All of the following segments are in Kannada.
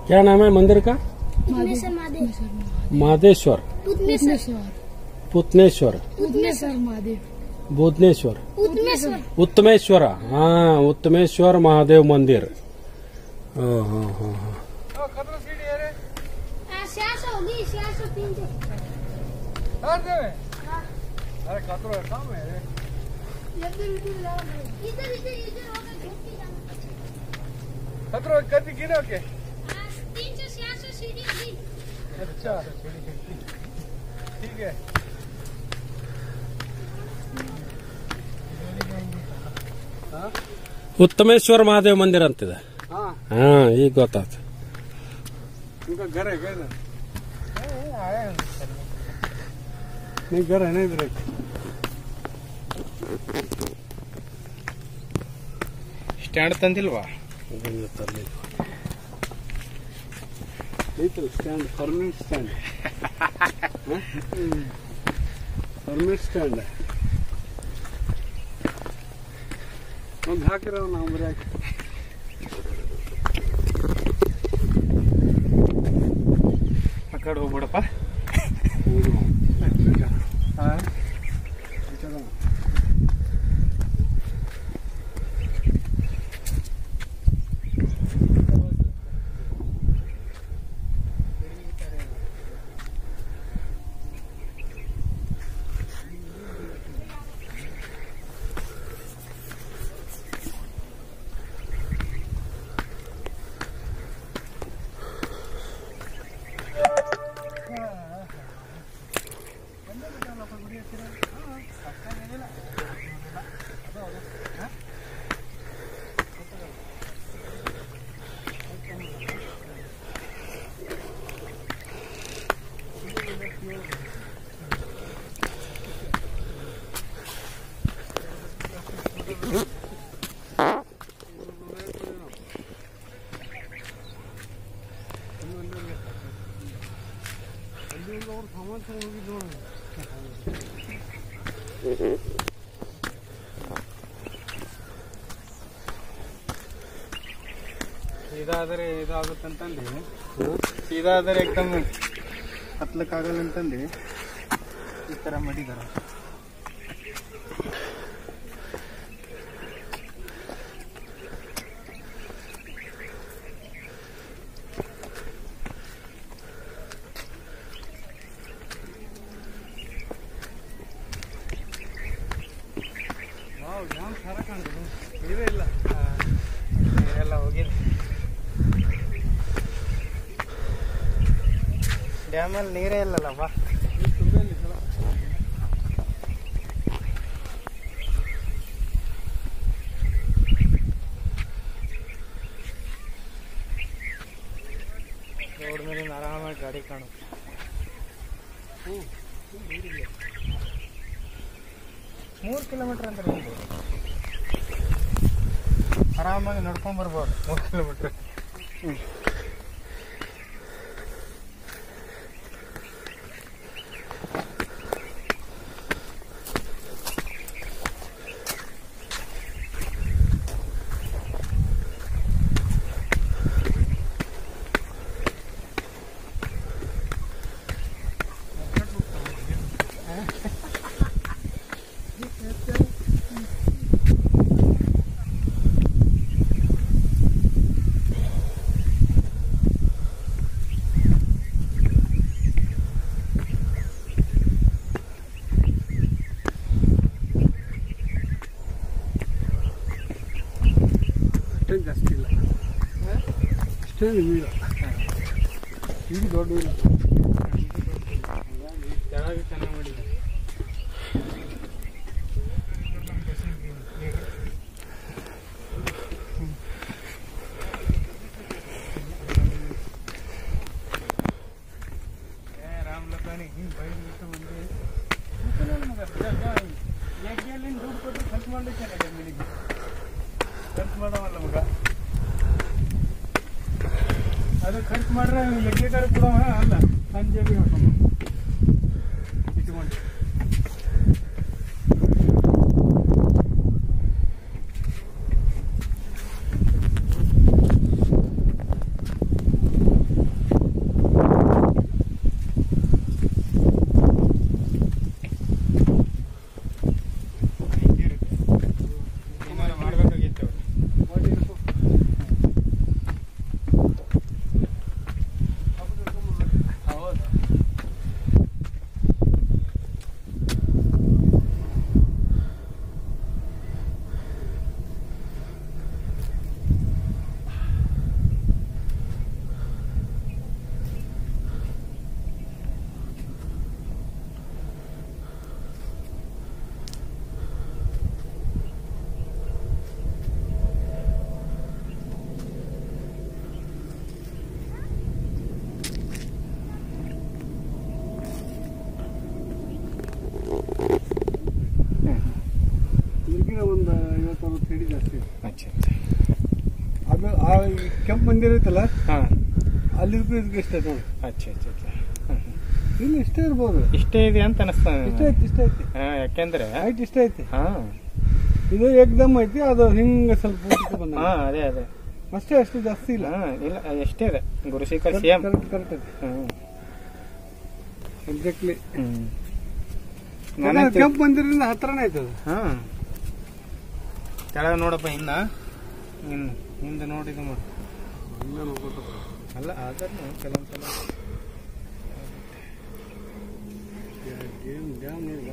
क्या नाम है मंदिर का पुतनेश्वर महादेव मादेश्वर पुतनेश्वर पुतनेश्वर पुतनेश्वर महादेव बुधनेश्वर उत्मेश्वर उत्तमेश्वर हाँ उत्तमेश्वर महादेव मंदिर हाँ हाँ हाँ हाँ श्यास होगी श्यास तीन सौ इधर इधर इधर होगा झोपड़ी जाना खतरो कति गिनो के हाँ, तीन सौ छियासठ सीढ़ी होगी अच्छा ठीक है ಉತ್ತಮೇಶ್ವರ ಮಹಾದೇವ ಮಂದಿರ ಅಂತಿದೆ हाँ ಹಾ ಈಗ ಗೊತ್ತಾಯ್ತು उनका घर है क्या इधर आया नहीं घर है ना इधर एक। ಸ್ಟ್ಯಾಂಡ್ ತಂದಿಲ್ವಾ नहीं तो stand permanent stand permanent stand है ಒಂದು ಹಾಕಿರೋ ನಾವು ಬರೀ ಆ ಕಡೆ ಹೋಗ್ಬಿಡಪ್ಪ ಇದಾದರೆ ಇದಾಗುತ್ತಂತಂದು ಇದಾದರೆ ಏಕದಮ್ ಹತ್ಲಕ್ಕಾಗಲ್ಲ ಅಂತಂದು ಈ ಥರ ಮಾಡಿದಾರೆ ಇದೇ ಇಲ್ಲ ಎಲ್ಲ ಹೋಗಿದೆ ಡ್ಯಾಮಲ್ಲಿ ನೀರೇ ಇಲ್ಲಲ್ಲಪ್ಪ ರೋಡ್ ಮೇಲೆ ಆರಾಮಾಗಿ ಗಾಡಿ ಕಾಣುತ್ತೆ ಮೂರು ಕಿಲೋಮೀಟರ್ ಅಂತ ನಿಮ್ದು ಆರಾಮಾಗಿ ನಡ್ಕೊಂಡ್ ಬರ್ಬೋದು ಮೂರು ಕಿಲೋಮೀಟರ್ ಅಷ್ಟೇನು ಜಾಸ್ತಿ ಇಲ್ಲ ಅಷ್ಟೇನು ಇಲ್ಲ ಈಗ ದೊಡ್ಡ ಇಲ್ಲ ಕೆಳಗೆ ಚೆನ್ನಾಗಿ ಮಾಡಿದ್ದಾರೆ ಏ ರಾಮ್ಲತಾನಿ ಹಿಂಗೆ ಬೈದು ಬಂದು ಎಗ್ಗೆಲ್ಲಿಂದ ದುಡ್ಡು ಕೊಟ್ಟು ಖರ್ಚು ಮಾಡ್ಲಿಕ್ಕೆ ಮನೆಗೆ ಖರ್ಚು ಮಾಡವಲ್ಲ ಮಗ ಅದು ಖರ್ಚು ಮಾಡ್ರೆ ಎಗ್ಗೆಗಾರ ಕೊಡವ ಅಲ್ಲ ನನ್ನ ಜೇಬಿಗೆ ಹಾಕೊಂಡು ಇಟ್ಕೊಂಡು ಅಚ್ಚಾ ಅದು ಆ ಈ ಕೆಂಪು ಮಂದಿರ ಐತಲ್ಲ ಹಾಂ ಅಲ್ಲಿಗೂ ಇದಕ್ಕೆ ಇಷ್ಟ ಐತೆ ನೋಡಿ ಅಚ್ಚಾ ಅಚ್ಚಾ ಅಚ್ಚಾ ಹಾಂ ಇನ್ನು ಇಷ್ಟೇ ಇರ್ಬೋದು ಇಷ್ಟೇ ಇದೆ ಅಂತ ಅನಿಸ್ತಾ ಇಷ್ಟ ಐತಿ ಇಷ್ಟ ಐತಿ ಹಾಂ ಯಾಕೆಂದ್ರೆ ಹೈಟ್ ಇಷ್ಟ ಐತಿ ಹಾಂ ಇದು ಏಕ್ದಮ್ ಐತಿ ಅದು ಹಿಂಗೆ ಸ್ವಲ್ಪ ಉದ್ದಕ್ಕೆ ಬಂದ ಹಾಂ ಅದೇ ಅದೇ ಅಷ್ಟೇ ಅಷ್ಟು ಜಾಸ್ತಿ ಇಲ್ಲ ಹಾಂ ಇಲ್ಲ ಎಷ್ಟೇ ಇದೆ ಗುರುಶೇಖರ್ ಸೇಮ್ ಕರೆಕ್ಟ್ ಕರೆಕ್ಟ್ ಐತಿ ಹ್ಞೂ ಎಕ್ಸಾಕ್ಟ್ಲಿ ಹ್ಞೂ ಕೆಂಪು ಮಂದಿರದಿಂದ ಹತ್ರನೇ ಐತೆ ಅದು ಹಾಂ ಕೆಳಗೆ ನೋಡಪ್ಪ ಹಿಂದ ಹಿಂದೆ ಹಿಂದೆ ನೋಡಿ ಇದು ಮಾಡು ಅಲ್ಲ ಅದನ್ನು ಕೆಲವೊಂದ್ಸಲ ಏನ್ ಡ್ಯಾಮ್ ನೋಡಿ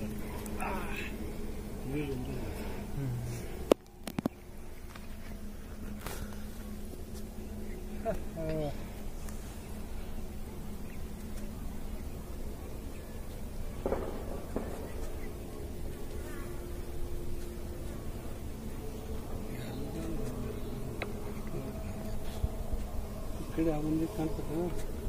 ಈ ಕಡೆ ಆ ಮಂದಿ ಕಾಣ್ತದೆ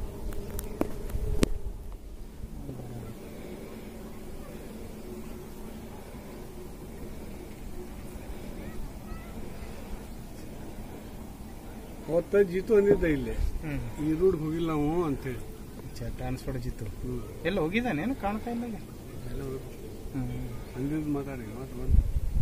ಅವತ್ತ ಜೀತು ಅಂದಿದ್ದ ಇಲ್ಲಿ ಹ್ಞೂ ಈ ರೂಡ್ ಹೋಗಿಲ್ಲ ನಾವು ಅಂತೇಳಿ ಟ್ರಾನ್ಸ್ಪೋರ್ಟ್ ಜಿತ್ತು ಹ್ಮ್ ಎಲ್ಲ ಹೋಗಿದ್ದಾನೇನು ಕಾಣ್ತಾ ಇಲ್ಲ ಈಗ? ಎಲ್ಲ ಹ್ಞೂ ಅಂದಿದ್ದು ಮಾತಾಡಿ ಮಾತು ಬಂದು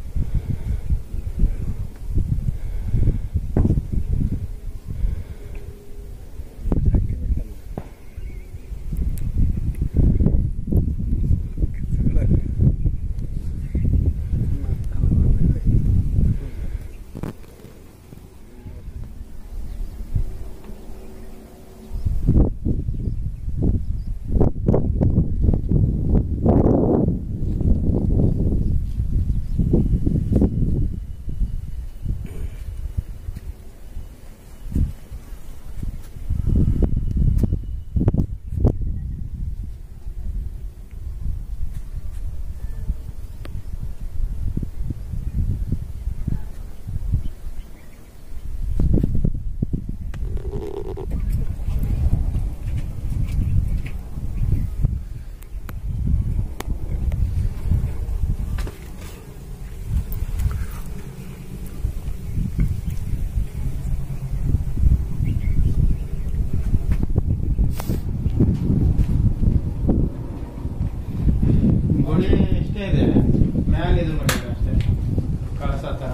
ಗೋಳಿ ಇಷ್ಟೇ ಇದೆ ಮ್ಯಾಲೆ ಇದು ಮಾಡಿದ್ರೆ ಅಷ್ಟೇ ಕಳಸ ಥರ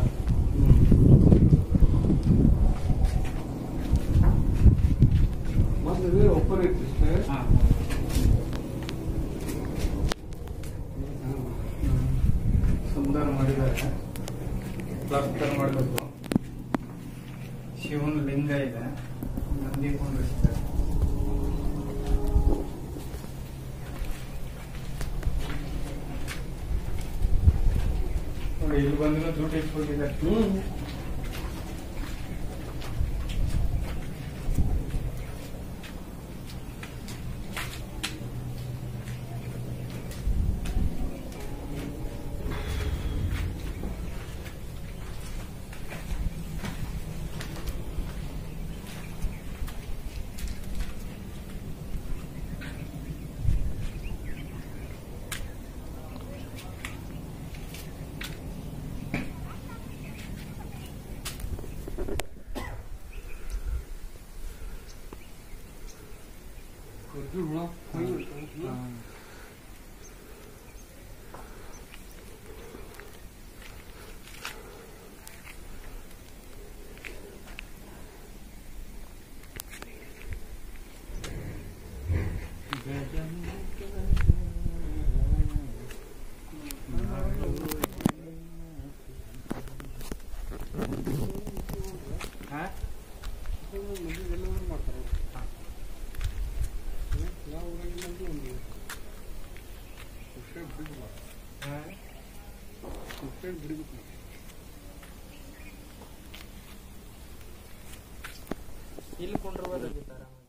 ಮತ್ತೆ ಒಪ್ಪರ್ ಇತ್ತು ಇಷ್ಟೇ. ಹಾಂ ಸುಂದರ ಮಾಡಿದ್ದಾರೆ ಪ್ಲಾಸ್ಟರ್ ಮಾಡಬೇಕು ಶಿವನ ಲಿಂಗ ಇದೆ ನಂದಿ ಕೊಂಡಿರ್ತಾರೆ ನೋಡಿ ಇಲ್ಲಿ ಬಂದು ದುಡ್ಡು ಇಟ್ಬಿಟ್ಟಿದ್ದಾರೆ ಹ್ಮ್ ಅರ್ಜುನ್ ಹುಳ ಹೋಗಿ ಬಿಡ್ತಾನೆ. ಹಾಂ ಮಂದಿ ಎಲ್ಲರೂ ಮಾಡ್ತಾರೆ ಯಾವ ಊರಾಗಿಲ್ಲ ಅಂದ್ರೆ ಒಂದು ಸಬ್ಸ್ಕ್ರೈಬ್ ಬಿಡಬೇಕು ಹಾಂ ಸಬ್ಸ್ಕ್ರೈಬ್ ಬಿಡಬೇಕು ಇಲ್ಲಿ ಕೊಂಡ್ರು